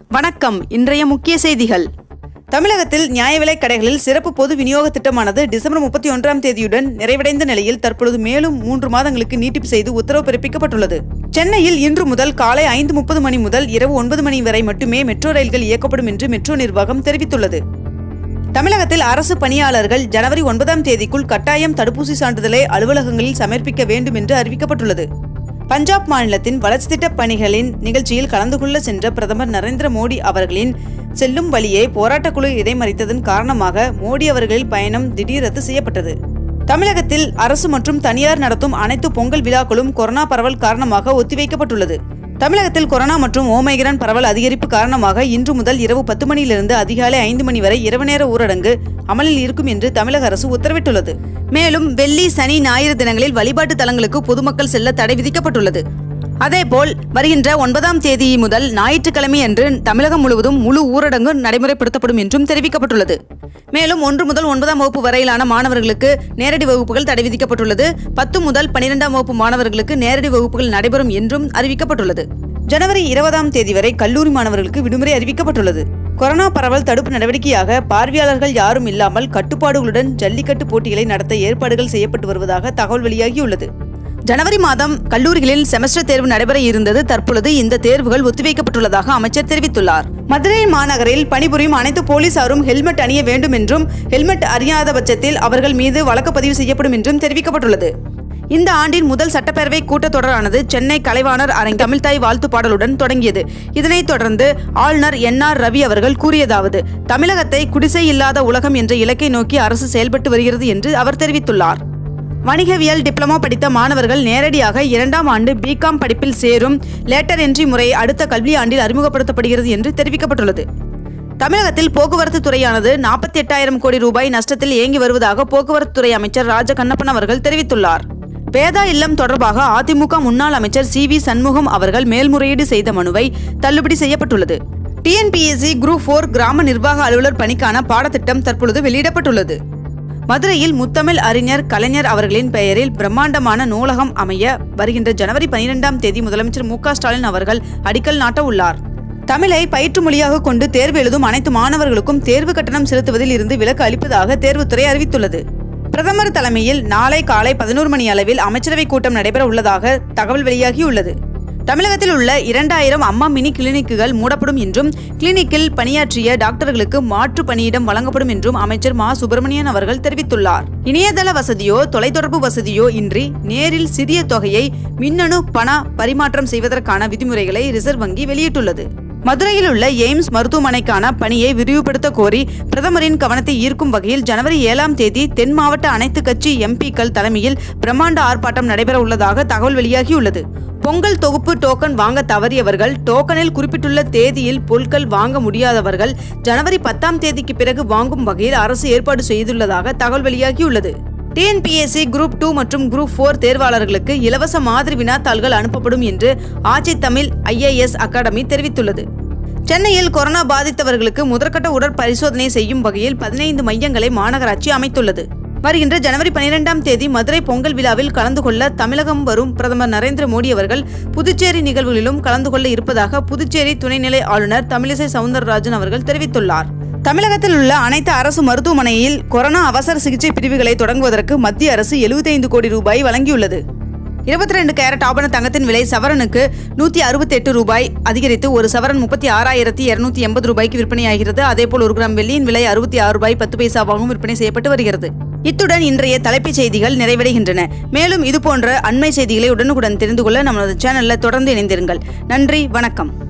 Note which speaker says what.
Speaker 1: வணக்கம் இன்றைய முக்கிய செய்திகள் தமிழகத்தில் நியாய விலைக் கடைகளில் சிறப்பு பொது விநியோக திட்டமானது டிசம்பர் முப்பத்தி ஒன்றாம் தேதியுடன் நிறைவடைந்த நிலையில் தற்பொழுது மேலும் மூன்று மாதங்களுக்கு நீட்டிப்பு செய்து உத்தரவு பிறப்பிக்கப்பட்டுள்ளது சென்னையில் இன்று முதல் காலை ஐந்து முப்பது மணி முதல் இரவு ஒன்பது மணி வரை மட்டுமே மெட்ரோ ரயில்கள் இயக்கப்படும் என்று மெட்ரோ நிர்வாகம் தெரிவித்துள்ளது தமிழகத்தில் அரசு பணியாளர்கள் ஜனவரி ஒன்பதாம் தேதிக்குள் கட்டாயம் தடுப்பூசி சான்றிதழை அலுவலகங்களில் சமர்ப்பிக்க வேண்டும் என்று அறிவிக்கப்பட்டுள்ளது பஞ்சாப் மாநிலத்தின் வளர்ச்சி திட்டப் பணிகளின் நிகழ்ச்சியில் கலந்து கொள்ள சென்ற பிரதமர் நரேந்திர மோடி அவர்களின் செல்லும் வழியை போராட்டக்குழு இடைமறித்ததன் காரணமாக மோடி அவர்களின் பயணம் திடீர் ரத்து செய்யப்பட்டது தமிழகத்தில் அரசு மற்றும் தனியார் நடத்தும் அனைத்து பொங்கல் விழாக்களும் கொரோனா பரவல் காரணமாக ஒத்திவைக்கப்பட்டுள்ளது தமிழகத்தில் கொரோனா மற்றும் ஓமைகிரான் பரவல் அதிகரிப்பு காரணமாக இன்று முதல் இரவு பத்து மணியிலிருந்து அதிகாலை ஐந்து மணி வரை இரவு நேர ஊரடங்கு அமலில் இருக்கும் என்று தமிழக அரசு உத்தரவிட்டுள்ளது மேலும் வெள்ளி சனி ஞாயிறு தினங்களில் வழிபாட்டு தலங்களுக்கு பொதுமக்கள் செல்ல தடை விதிக்கப்பட்டுள்ளது அதேபோல் வருகின்ற ஒன்பதாம் தேதி முதல் ஞாயிற்றுக்கிழமை அன்று தமிழகம் முழுவதும் முழு ஊரடங்கு நடைமுறைப்படுத்தப்படும் என்றும் தெரிவிக்கப்பட்டுள்ளது மேலும் ஒன்று முதல் ஒன்பதாம் வகுப்பு வரையிலான மாணவர்களுக்கு நேரடி வகுப்புகள் தடை விதிக்கப்பட்டுள்ளது பத்து முதல் பனிரெண்டாம் வகுப்பு மாணவர்களுக்கு நேரடி வகுப்புகள் நடைபெறும் என்றும் அறிவிக்கப்பட்டுள்ளது ஜனவரி இருபதாம் தேதி வரை கல்லூரி மாணவர்களுக்கு விடுமுறை அறிவிக்கப்பட்டுள்ளது கொரோனா பரவல் தடுப்பு நடவடிக்கையாக பார்வையாளர்கள் யாரும் இல்லாமல் கட்டுப்பாடுகளுடன் ஜல்லிக்கட்டு போட்டிகளை நடத்த ஏற்பாடுகள் செய்யப்பட்டு வருவதாக தகவல் வெளியாகியுள்ளது ஜனவரி மாதம் கல்லூரிகளில் செமஸ்டர் தேர்வு நடைபெற இருந்தது தற்பொழுது இந்த தேர்வுகள் ஒத்திவைக்கப்பட்டுள்ளதாக அமைச்சர் தெரிவித்துள்ளார் மதுரை மாநகரில் பணிபுரியும் அனைத்து போலீசாரும் ஹெல்மெட் அணிய வேண்டும் என்றும் ஹெல்மெட் அறியாத பட்சத்தில் அவர்கள் மீது வழக்கு பதிவு செய்யப்படும் என்றும் தெரிவிக்கப்பட்டுள்ளது இந்த ஆண்டின் முதல் சட்டப்பேரவை கூட்டத்தொடரானது சென்னை கலைவாணர் அரங்கில் தமிழ்தாய் வாழ்த்து பாடலுடன் தொடங்கியது இதனைத் தொடர்ந்து ஆளுநர் என் ஆர் ரவி அவர்கள் கூறியதாவது தமிழகத்தை குடிசை இல்லாத உலகம் என்ற இலக்கை நோக்கி அரசு செயல்பட்டு வருகிறது என்று அவர் தெரிவித்துள்ளார் வணிகவியல் டிப்ளமோ படித்த மாணவர்கள் நேரடியாக இரண்டாம் ஆண்டு பிகாம் படிப்பில் சேரும் லேட்டர் என்ட்ரி முறை அடுத்த கல்வி ஆண்டில் அறிமுகப்படுத்தப்படுகிறது என்று தெரிவிக்கப்பட்டுள்ளது தமிழகத்தில் போக்குவரத்து துறையானது நாற்பத்தி எட்டாயிரம் கோடி ரூபாய் நஷ்டத்தில் இயங்கி வருவதாக போக்குவரத்து துறை அமைச்சர் ராஜ கண்ணப்பன் அவர்கள் தெரிவித்துள்ளார் வேதா இல்லம் தொடர்பாக அதிமுக முன்னாள் அமைச்சர் சி வி சண்முகம் அவர்கள் மேல்முறையீடு செய்த மனுவை தள்ளுபடி செய்யப்பட்டுள்ளது டிஎன்பிஎஸ்சி குரூப் போர் கிராம நிர்வாக அலுவலர் பணிக்கான பாடத்திட்டம் தற்பொழுது வெளியிடப்பட்டுள்ளது மதுரையில் முத்தமிழ் அறிஞர் கலைஞர் அவர்களின் பெயரில் பிரம்மாண்டமான நூலகம் அமைய வருகின்ற ஜனவரி பனிரெண்டாம் தேதி முதலமைச்சர் மு க ஸ்டாலின் அவர்கள் அடிக்கல் நாட்ட உள்ளார் தமிழை பயிற்று மொழியாக கொண்டு தேர்வு எழுதும் அனைத்து மாணவர்களுக்கும் தேர்வு கட்டணம் செலுத்துவதில் இருந்து விலக்கு அளிப்பதாக தேர்வுத்துறை அறிவித்துள்ளது பிரதமர் தலைமையில் நாளை காலை பதினோரு மணி அளவில் அமைச்சரவை கூட்டம் நடைபெற உள்ளதாக தகவல் வெளியாகியுள்ளது தமிழகத்தில் உள்ள இரண்டாயிரம் அம்மா மினி கிளினிக்குகள் மூடப்படும் என்றும் கிளினிக்கில் பணியாற்றிய டாக்டர்களுக்கு மாற்று பணியிடம் வழங்கப்படும் என்றும் அமைச்சர் மா சுப்பிரமணியன் அவர்கள் தெரிவித்துள்ளார் இணையதள வசதியோ தொலைத்தொடர்பு வசதியோ இன்றி நேரில் சிறிய தொகையை மின்னணு பண பரிமாற்றம் செய்வதற்கான விதிமுறைகளை ரிசர்வ் வங்கி வெளியிட்டுள்ளது மதுரையில் உள்ள எய்ம்ஸ் மருத்துவமனைக்கான பணியை விரிவுபடுத்த கோரி பிரதமரின் கவனத்தை ஈர்க்கும் வகையில் ஜனவரி ஏழாம் தேதி தென் மாவட்ட அனைத்து கட்சி எம்பிக்கள் தலைமையில் பிரம்மாண்ட ஆர்ப்பாட்டம் நடைபெற உள்ளதாக தகவல் வெளியாகியுள்ளது பொங்கல் தொகுப்பு டோக்கன் வாங்க தவறியவர்கள் டோக்கனில் குறிப்பிட்டுள்ள தேதியில் பொருட்கள் வாங்க முடியாதவர்கள் ஜனவரி பத்தாம் தேதிக்கு பிறகு வாங்கும் வகையில் அரசு ஏற்பாடு செய்துள்ளதாக தகவல் வெளியாகியுள்ளது டிஎன்பிஎஸ்சி குரூப் டூ மற்றும் குரூப் ஃபோர் தேர்வாளர்களுக்கு இலவச மாதிரி வினாத்தாள்கள் அனுப்பப்படும் என்று ஆட்சி தமிழ் ஐஏஎஸ் அகாடமி தெரிவித்துள்ளது சென்னையில் கொரோனா பாதித்தவர்களுக்கு முதற்கட்ட உடற்பரிசோதனை செய்யும் வகையில் பதினைந்து மையங்களை மாநகராட்சி அமைத்துள்ளது வருகின்ற ஜனவரி பனிரெண்டாம் தேதி மதுரை பொங்கல் விழாவில் கலந்து கொள்ள தமிழகம் வரும் பிரதமர் நரேந்திர மோடி அவர்கள் புதுச்சேரி நிகழ்வுகளிலும் கலந்து கொள்ள இருப்பதாக புதுச்சேரி துணைநிலை ஆளுநர் தமிழிசை சவுந்தரராஜன் அவர்கள் தெரிவித்துள்ளார் தமிழகத்தில் உள்ள அனைத்து அரசு மருத்துவமனையில் கொரோனா அவசர சிகிச்சை பிரிவுகளை தொடங்குவதற்கு மத்திய அரசு 75 கோடி ரூபாய் வழங்கியுள்ளது இருபத்தி ரெண்டு கேரட் ஆபண தங்கத்தின் விலை சவரனுக்கு நூற்றி அறுபத்தி எட்டு ரூபாய் அதிகரித்து ஒரு சவரன் முப்பத்தி ஆறாயிரத்தி இருநூத்தி எண்பது ரூபாய்க்கு விற்பனையாகிறது அதேபோல் ஒரு கிராம் வெள்ளியின் விலை அறுபத்தி ஆறு ரூபாய் பத்து பைசாவாகவும் விற்பனை செய்யப்பட்டு வருகிறது இத்துடன் இன்றைய தலைப்புச் செய்திகள் நிறைவடைகின்றன மேலும் இதுபோன்ற அண்மை செய்திகளை உடனுக்குடன் தெரிந்து கொள்ள நமது சேனலில் தொடர்ந்து இணைந்திருங்கள் நன்றி வணக்கம்